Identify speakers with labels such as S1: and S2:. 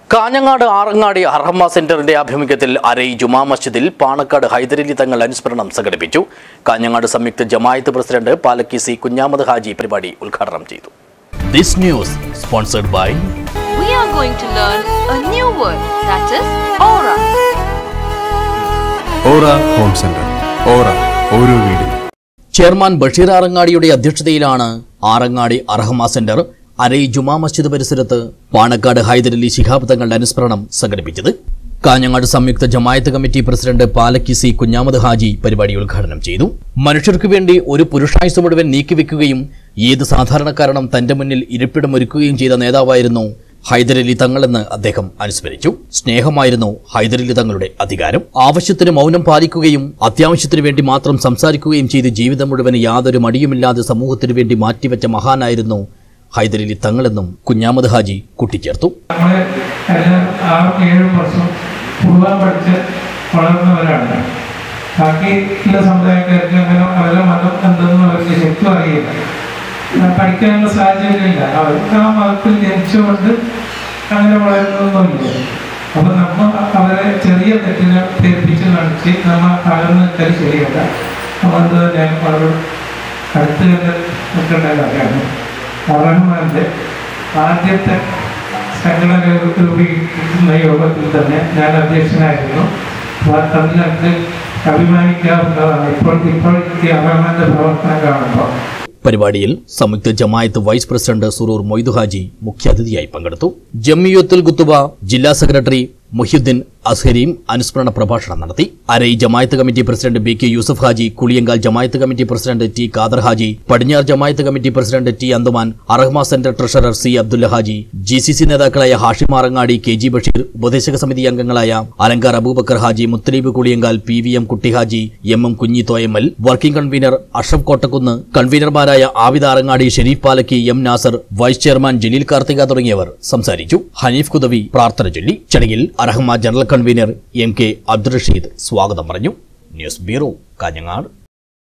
S1: കാഞ്ഞങ്ങാട് ആറങ്ങാടി അർഹമ്മ സെന്ററിന്റെ ആഭിമുഖ്യത്തിൽ അരൈ ജുമാ മസ്ജിദിൽ പാണക്കാട് ഹൈദരലി തങ്ങൾ അനുസ്മരണം സംഘടിപ്പിച്ചു കാഞ്ഞങ്ങാട് സംയുക്ത ജമായത്ത് പ്രസിഡന്റ് പാലക്കി സി കുഞ്ഞാമത് ഹാജി പരിപാടി ഉദ്ഘാടനം ചെയ്തു this news sponsored by
S2: we are going to learn a new word that is aura.
S3: Aura home centre Aura ഓരോ വീടിനും
S1: ചെയർമാൻ ബഷീർ ആറങ്ങാടിയുടെ അധ്യക്ഷതയിലാണ് ആറങ്ങാടി അർഹമ സെന്റർ അരൈ ജുമാ മസ്ജിദ് പരിസരത്ത് പാണക്കാട് ഹൈദരലി ശിഹാബ് തങ്ങളുടെ അനുസ്മരണം സംഘടിപ്പിച്ചത് Kanhangad Samyuktha Jamaath committee president Palakki C Kunhamad Haji പരിപാടി ഉദ്ഘാടനം ചെയ്തു മനുഷ്യർക്ക് വേണ്ടി ഒരു പുരുഷായുസ് മുഴുവൻ നീക്കിവെക്കുകയും ഏത് സാധാരണക്കാരണം തന്റെ മുന്നിൽ ഇരിപ്പിടമൊരുക്കുകയും ചെയ്ത നേതാവായിരുന്നു ഹൈദരലി തങ്ങളെന്ന് അദ്ദേഹം അനുസ്മരിച്ചു സ്നേഹമായിരുന്നു ഹൈദരലി തങ്ങളുടെ അധികാരം ആവശ്യത്തിന് മൗനം പാലിക്കുകയും അത്യാവശ്യത്തിന് വേണ്ടി മാത്രം സംസാരിക്കുകയും ചെയ്ത് ജീവിതം മുഴുവൻ യാതൊരു മടിയുമില്ലാതെ സമൂഹത്തിനു വേണ്ടി മാറ്റിവെച്ച മഹാനായിരുന്നു ഹൈദരലി തങ്ങളെന്നും കുഞ്ഞാമത് ഹാജി കൂട്ടിച്ചേർത്തു
S4: നമ്മൾ എല്ലാം ആറും ഏഴും വർഷം കുറുവാൻ പഠിച്ച് വളർന്നവരാണ് ബാക്കിയുള്ള സമുദായക്കാർക്ക് അങ്ങനെ അവരുടെ മതം എന്തെന്ന് അവർക്ക് ശരിക്കും അറിയില്ല ആ, പഠിക്കാനുള്ള സാഹചര്യമില്ല അവർക്ക് ആ മതത്തിൽ ജനിച്ചുകൊണ്ട് അങ്ങനെ വളരുന്നൊന്നുമില്ല അപ്പൊ നമ്മ അവരെ ചെറിയ തെറ്റിനെ പേരിപ്പിച്ച് കാണിച്ച് നമ്മ അകന്ന് നിൽക്കൽ ശരിയല്ല അതുകൊണ്ട് ഞാൻ വളരെ അടുത്ത് തന്നെ നിൽക്കേണ്ട കാര്യമാണ് റഹ്മാന്റെ ആദ്യത്തെ സംഘടന രൂപീകരിക്കുന്ന യോഗത്തിൽ തന്നെ ഞാൻ അധ്യക്ഷനായിരുന്നു അപ്പോൾ അതിൽ നമുക്ക് അഭിമാനിക്കാവുന്നതാണ് ഇപ്പോൾ ഇപ്പോൾ ഈ റഹ്മാന്റെ പ്രവർത്തനം കാണുമ്പോൾ
S1: പരിപാടിയിൽ സംയുക്ത ജമായത്ത് വൈസ് പ്രസിഡന്റ് സുറൂർ മൊയ്തു ഹാജി മുഖ്യാതിഥിയായി പങ്കെടുത്തു ജമിയത്തുൽ ഗുത്തുബ ജില്ലാ സെക്രട്ടറി മുഹ്യുദ്ദീൻ അസ്ഹരിയും അനുസ്മരണ പ്രഭാഷണം നടത്തി Arai Jamaath committee president B K Yusuf Haji Kuliyankal Jamaath committee president T Khader Haji Padinhar Jamaath committee president T Anthuman Arahma centre treasurer C Abdulla Haji G C C നേതാക്കളായ ഹാഷിം ആറങ്ങാടി കെ ജി ബഷീർ ഉപദേശക സമിതി അംഗങ്ങളായ Alankar Aboobacker Haji Muthaleeb Kuliyankal P V M Kutty Haji M M Kunhi Thoyammal working convener Ashraf Kottakkunnu കൺവീനർമാരായ Abida Arangadi Shareef Palakki M Nasar vice chairman Jaleel Karthika തുടങ്ങിയവർ സംസാരിച്ചു ഹനീഫ് കുദവി പ്രാർത്ഥന ചൊല്ലി ചടങ്ങിൽ Arahma general convener M K Abdul Rasheed സ്വാഗതം പറഞ്ഞു ന്യൂസ് ബ്യൂറോ കാഞ്ഞങ്ങാട്